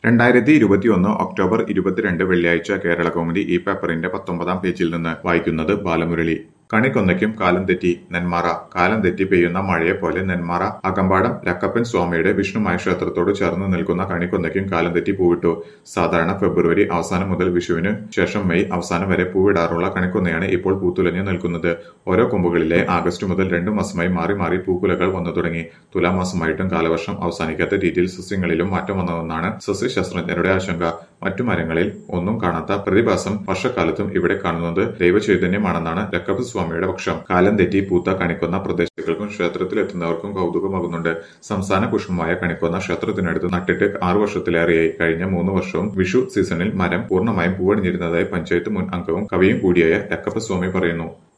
രണ്ടായിരത്തി ഇരുപത്തിയൊന്ന് ഒക്ടോബർ ഇരുപത്തിരണ്ട് വെള്ളിയാഴ്ച കേരള കൗമുദി ഈ പേപ്പറിന്റെ പത്തൊമ്പതാം പേജിൽ നിന്ന് വായിക്കുന്നത് ബാലമുരളി കണിക്കൊന്നയ്ക്കും കാലം തെറ്റി നെന്മാറ കാലം തെറ്റി പെയ്യുന്ന മഴയെ പോലെ നെന്മാറ അകമ്പാടം ലക്കപ്പൻ സ്വാമിയുടെ വിഷ്ണുമായ ക്ഷേത്രത്തോട് ചേർന്ന് നിൽക്കുന്ന കണിക്കൊന്നയ്ക്കും കാലം തെറ്റി പൂവിട്ടു സാധാരണ ഫെബ്രുവരി അവസാനം മുതൽ വിഷുവിന് ശേഷം മെയ് അവസാനം വരെ പൂവിടാറുള്ള കണിക്കൊന്നയാണ് ഇപ്പോൾ പൂത്തുലഞ്ഞു നിൽക്കുന്നത് ഓരോ കൊമ്പുകളിലെ ആഗസ്റ്റ് മുതൽ രണ്ടു മാസമായി മാറി മാറി പൂക്കുലകൾ വന്നു തുടങ്ങി തുലാമാസമായിട്ടും കാലവർഷം അവസാനിക്കാത്ത രീതിയിൽ സസ്യങ്ങളിലും മാറ്റം വന്നതെന്നാണ് സസ്യശാസ്ത്രജ്ഞരുടെ ആശങ്ക മറ്റു മരങ്ങളിൽ ഒന്നും കാണാത്ത പ്രതിഭാസം വർഷക്കാലത്തും ഇവിടെ കാണുന്നത് ദൈവചൈതന്യമാണെന്നാണ് ലക്കപ്പ സ്വാമിയുടെ പക്ഷം കാലം തെറ്റി പൂത്ത കണിക്കൊന്ന പ്രദേശികൾക്കും ക്ഷേത്രത്തിലെത്തുന്നവർക്കും കൗതുകമാകുന്നുണ്ട് സംസ്ഥാന പുഷ്പമായ കണിക്കൊന്ന ക്ഷേത്രത്തിനടുത്ത് നട്ടിട്ട് ആറു വർഷത്തിലേറെയായി കഴിഞ്ഞ മൂന്ന് വർഷവും വിഷു സീസണിൽ മരം പൂർണ്ണമായും പൂവണിഞ്ഞിരുന്നതായി പഞ്ചായത്ത് മുൻ അംഗവും കവിയും കൂടിയായ ലക്കപ്പ സ്വാമി പറയുന്നു